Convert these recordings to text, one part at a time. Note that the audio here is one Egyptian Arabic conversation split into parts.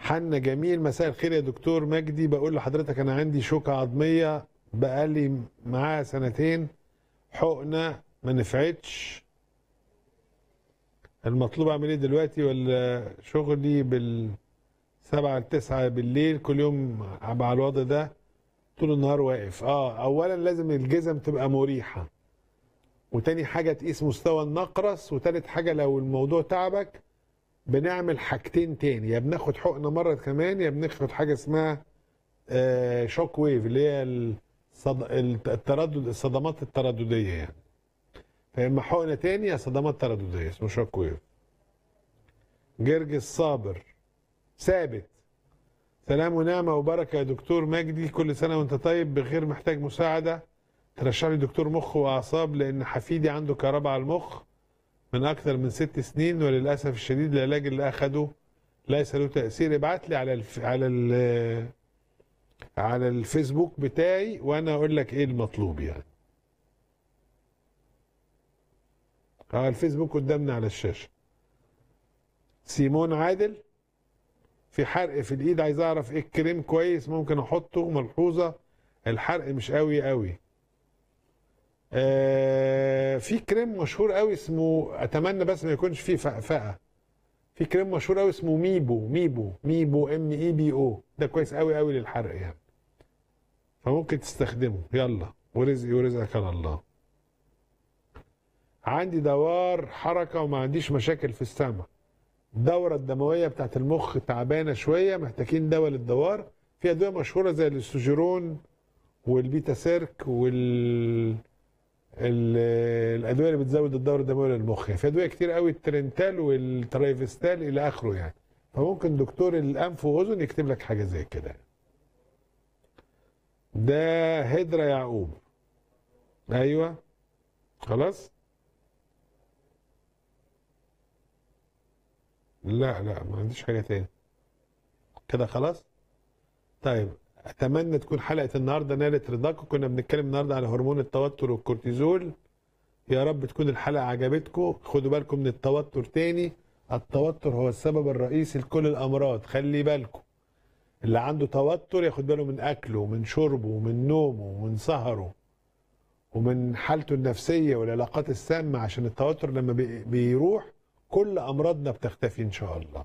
حنا جميل مساء الخير يا دكتور مجدي بقول لحضرتك انا عندي شوكة عظمية بقالي معاها سنتين حقنة ما نفعتش المطلوب اعمل ايه دلوقتي ولا شغلي بالسبعة لتسعة بالليل كل يوم ابقى على الوضع ده طول النهار واقف اه اولا لازم الجزم تبقى مريحة وتاني حاجة تقيس مستوى النقرس وتالت حاجة لو الموضوع تعبك بنعمل حاجتين تاني يا بناخد حقنة مرة كمان يا بناخد حاجة اسمها آه شوك ويف اللي هي الصد... التردد الصدمات الترددية يعني فإما حقنة تاني يا صدمات ترددية اسمه شوك ويف جرجس صابر ثابت سلام ونعمة وبركة يا دكتور مجدي كل سنة وانت طيب بخير محتاج مساعدة ترشح لي دكتور مخ وأعصاب لأن حفيدي عنده كهرباء على المخ من أكثر من ست سنين وللأسف الشديد العلاج اللي أخده ليس له تأثير ابعت لي على الف... على ال... على الفيسبوك بتاعي وأنا أقول لك إيه المطلوب يعني اه الفيسبوك قدامنا على الشاشة سيمون عادل في حرق في الايد عايز اعرف ايه الكريم كويس ممكن احطه ملحوظة الحرق مش قوي قوي آه في كريم مشهور قوي اسمه اتمنى بس ما يكونش فيه فقفقه في كريم مشهور قوي اسمه ميبو ميبو ميبو ام اي بي او ده كويس قوي قوي للحرق يعني فممكن تستخدمه يلا ورزقي ورزقك على الله عندي دوار حركه وما عنديش مشاكل في السمع الدورة الدموية بتاعت المخ تعبانة شوية محتاجين دواء للدوار في أدوية مشهورة زي الاستوجيرون والبيتا سيرك وال ال- الادويه اللي بتزود الدوره الدمويه للمخ يعني في ادويه كتير قوي الترنتال والترايفستال الى اخره يعني فممكن دكتور الانف واذن يكتب لك حاجه زي كده ده هدرة يعقوب ايوه خلاص لا لا ما عنديش حاجه تاني كده خلاص طيب اتمنى تكون حلقه النهارده نالت رضاكم كنا بنتكلم النهارده على هرمون التوتر والكورتيزول يا رب تكون الحلقه عجبتكم خدوا بالكم من التوتر تاني التوتر هو السبب الرئيسي لكل الامراض خلي بالكم اللي عنده توتر ياخد باله من اكله ومن شربه ومن نومه ومن سهره ومن حالته النفسيه والعلاقات السامه عشان التوتر لما بي- بيروح كل امراضنا بتختفي ان شاء الله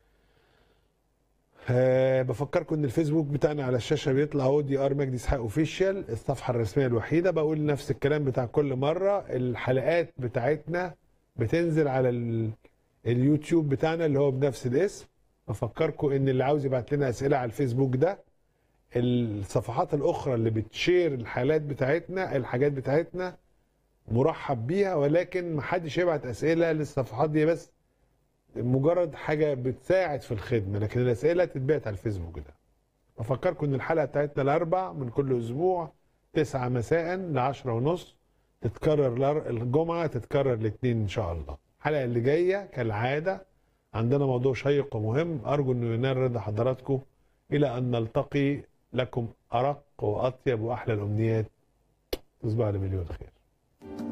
أه بفكركم ان الفيسبوك بتاعنا على الشاشه بيطلع اهو دي ار مجدي اسحاق اوفيشال الصفحه الرسميه الوحيده بقول نفس الكلام بتاع كل مره الحلقات بتاعتنا بتنزل على ال... اليوتيوب بتاعنا اللي هو بنفس الاسم بفكركم ان اللي عاوز يبعت لنا اسئله على الفيسبوك ده الصفحات الاخرى اللي بتشير الحالات بتاعتنا الحاجات بتاعتنا مرحب بيها ولكن محدش يبعت اسئله للصفحات دي بس مجرد حاجه بتساعد في الخدمه لكن الاسئله تتبعت على الفيسبوك ده بفكركم ان الحلقه بتاعتنا الاربع من كل اسبوع 9 مساء ل 10 ونص تتكرر الأر- الجمعه تتكرر الاثنين ان شاء الله الحلقه اللي جايه كالعاده عندنا موضوع شيق ومهم ارجو انه ينال رضا حضراتكم الى ان نلتقي لكم ارق واطيب واحلى الامنيات تصبحوا على مليون خير